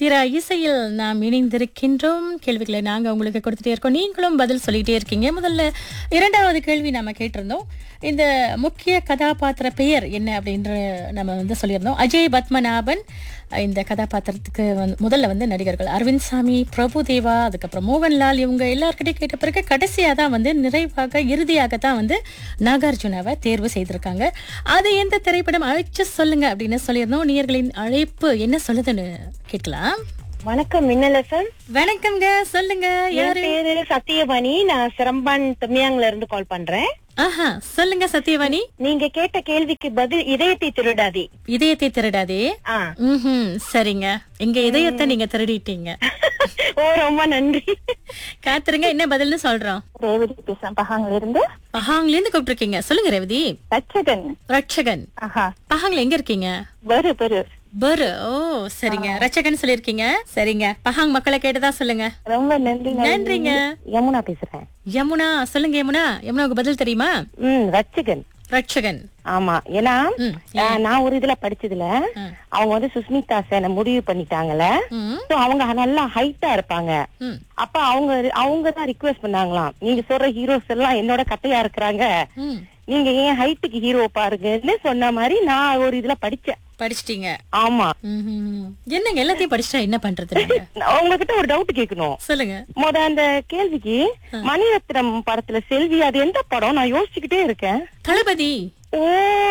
திரா இசையில் நாம் இணைந்திருக்கின்றோம் கேள்விகளை நாங்க உங்களுக்கு கொடுத்துட்டே இருக்கோம் நீங்களும் பதில் சொல்லிட்டே இருக்கீங்க முதல்ல இரண்டாவது கேள்வி நாம கேட்டிருந்தோம் இந்த முக்கிய கதாபாத்திர பெயர் என்ன அப்படின்ற நம்ம வந்து சொல்லியிருந்தோம் அஜய் பத்மநாபன் இந்த கதாபாத்திரத்துக்கு வந்து முதல்ல வந்து நடிகர்கள் அரவிந்த் சாமி பிரபுதேவா அதுக்கப்புறம் மோகன்லால் இவங்க எல்லார்கிட்டையும் கேட்ட பிறகு கடைசியாக தான் வந்து நிறைவாக இறுதியாக தான் வந்து நாகார்ஜுனாவை தேர்வு செய்திருக்காங்க அது எந்த திரைப்படம் அழைச்சு சொல்லுங்க அப்படின்னு சொல்லியிருந்தோம் நேயர்களின் அழைப்பு என்ன சொல்லுதுன்னு கேட்கலாம் வணக்கம் மின்னல் எஃப்எம் வணக்கம்ங்க சொல்லுங்க என் யாரு பேரு சத்தியவாணி நான் சிரம்பான் தமியாங்ல இருந்து கால் பண்றேன் ஆஹா சொல்லுங்க சத்யவாணி நீங்க கேட்ட கேள்விக்கு பதில் இதயத்தை திருடாதே இதயத்தை திருடாதே ஆ. ம்ஹும் சரிங்க எங்க இதயத்தை நீங்க திருடிட்டீங்க ஓ ரொம்ப நன்றி காத்துருங்க என்ன பதில்னு சொல்றோம் ரேவதி பேசுறேன் பகாங்ல இருந்து பஹாங்ல இருந்து கூப்பிட்டுருக்கீங்க சொல்லுங்க ரேவதி ரட்சகன் ரட்சகன் ஆஹா பஹாங்ல எங்க இருக்கீங்க வரு வரு பரு ஓ சரிங்க ரட்சகன் சொல்லிருக்கீங்க சரிங்க பஹாங் மக்களை கேட்டதா சொல்லுங்க ரொம்ப நன்றி நன்றிங்க யமுனா பேசுறேன் யமுனா சொல்லுங்க யமுனா யமுனாவுக்கு பதில் தெரியுமா ம் ரட்சகன் ரட்சகன் ஆமா ஏன்னா ம், ஆஹ், நான் ஒரு இதுல படிச்சதுல ஆ. அவங்க வந்து சுஸ்மிதா சேனை முடிவு பண்ணிட்டாங்கல்ல ம், So, அவங்க நல்லா ஹைட்டா இருப்பாங்க ம், அப்ப அவங்க அவங்க தான் ரிக்வெஸ்ட் பண்ணாங்களாம் நீங்க சொல்ற ஹீரோஸ் எல்லாம் என்னோட கட்டையா இருக்கிறாங்க ம். நீங்க ஏன் ஹைட்டுக்கு ஹீரோ பாருங்கன்னு சொன்ன மாதிரி நான் ஒரு இதுல படிச்சேன் படிச்சிட்டீங்க ஆமா ம்ஹும். என்னங்க எல்லாத்தையும் படிச்சிட்டா என்ன பண்றது நீங்க? நான் உங்ககிட்ட ஒரு டவுட் கேட்கணும் சொல்லுங்க முத அந்த கேள்விக்கு மணிரத்னம் படத்துல செல்வி அது எந்த படம் நான் யோசிச்சுக்கிட்டே இருக்கேன் தளபதி ஓ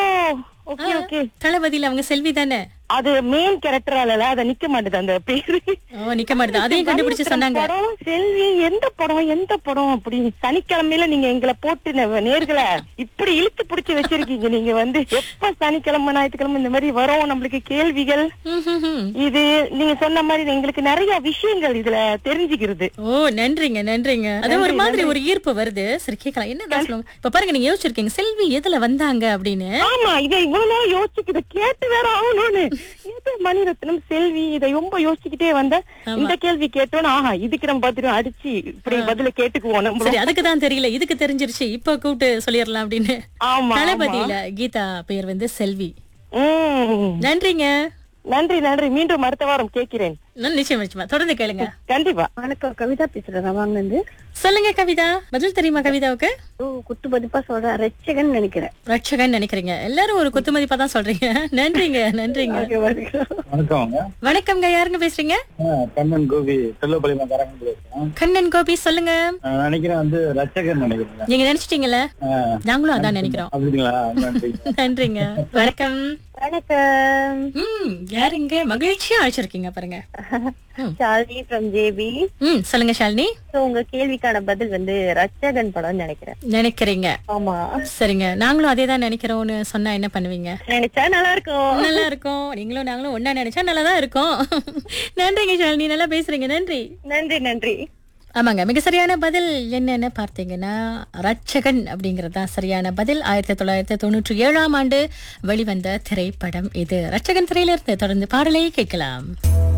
ஓகே ஓகே தளபதியில அவங்க செல்வி தானே அது மெயின் கேரக்டரால அத நிக்க மாட்டேது அந்த பேரு ஓ நிக்க மாட்டேது அதையும் கண்டுபிடிச்சு சொன்னாங்க படம் செல்வி எந்த படம் எந்த படம் அப்படி சனிக்கிழமையில நீங்க எங்களை போட்டு நே- நேர்களை இப்படி இழுத்து பிடிச்சு வச்சிருக்கீங்க நீங்க வந்து எப்ப சனிக்கிழமை ஞாயிற்றுக்கிழமை இந்த மாதிரி வரும் நம்மளுக்கு கேள்விகள் ம்ஹும்ஹும். இது நீங்க சொன்ன மாதிரி எங்களுக்கு நிறைய விஷயங்கள் இதுல தெரிஞ்சுக்கிறது ஓ நன்றிங்க நன்றிங்க அது ஒரு மாதிரி ஒரு ஈர்ப்பு வருது சரி கேட்கலாம் என்னதான் சொல்லுங்க இப்ப பாருங்க நீங்க யோசிச்சிருக்கீங்க செல்வி எதுல வந்தாங்க அப்படின்னு ஆமா இதை இவ்வளவு நேரம் யோசிச்சுக்கிட்டு கேட்டு வேற ஆகணும்னு எது மணிரத்னம் செல்வி இதை ரொம்ப யோசிச்சுக்கிட்டே வந்த இந்த கேள்வி கேட்டோன்னு ஆஹா இதுக்கு நம்ம பதிலும் அடிச்சு இப்படி பதில கேட்டுக்குவோம் நம்ம சரி அதுக்கு தான் தெரியல இதுக்கு தெரிஞ்சிருச்சு இப்ப கூப்பிட்டு சொல்லிடலாம் அப்படின்னு ஆமா தளபதியில கீதா பெயர் வந்து செல்வி உம் நன்றிங்க நன்றி நன்றி மீண்டும் அடுத்த வாரம் கேட்கிறேன் நான் நிச்சயம் நிச்சயமா தொடர்ந்து கேளுங்க கண்டிப்பா வணக்கம் கவிதா பேசுறேன் ரவாங்க இருந்து சொல்லுங்க கவிதா பதில் தெரியுமா கவிதாவுக்கு குத்து பதிப்பா சொல்றேன் ரட்சகன் நினைக்கிறேன் ரட்சகன் நினைக்கிறீங்க எல்லாரும் ஒரு குத்து மதிப்பா தான் சொல்றீங்க நன்றிங்க நன்றிங்க வணக்கம்ங்க வணக்கம்ங்க யாருங்க பேசுறீங்க ஆ, கண்ணன் கோபி செல்லப்பள்ளிமா கரங்க பேசுறேன் கண்ணன் கோபி சொல்லுங்க நான் நினைக்கிறேன் வந்து ரச்சகர் நினைக்கிறேன் நீங்க நினைச்சிட்டீங்கல்ல ஆ, நாங்களும் அதான் நினைக்கிறோம் அப்படிங்களா நன்றி நன்றிங்க வணக்கம் வணக்கம் ம் யாருங்க மகிழ்ச்சியா அழைச்சிருக்கீங்க பாருங்க ம். ஷாலினி ஃப்ரம் ஜேபி ம் சொல்லுங்க ஷாலினி உங்க கேள்விக்கான பதில் வந்து ரட்சகன் படம் நினைக்கிறேன் நினைக்கிறீங்க ஆமா சரிங்க நாங்களும் அதே தான் நினைக்கிறோம்னு சொன்னா என்ன பண்ணுவீங்க நினைச்சா நல்லா இருக்கும் நல்லா இருக்கும் நீங்களும் நாங்களும் ஒன்னா நினைச்சா நல்லா தான் இருக்கும் நன்றிங்க ஷாலினி நல்லா பேசுறீங்க நன்றி நன்றி நன்றி ஆமாங்க மிக சரியான பதில் என்னன்னு பார்த்தீங்கன்னா ரட்சகன் அப்படிங்கிறது தான் சரியான பதில் ஆயிரத்தி தொள்ளாயிரத்தி தொண்ணூற்றி ஏழாம் ஆண்டு வெளிவந்த திரைப்படம் இது ரட்சகன் திரையிலிருந்து தொடர்ந்து பாடலை கேட்கலாம்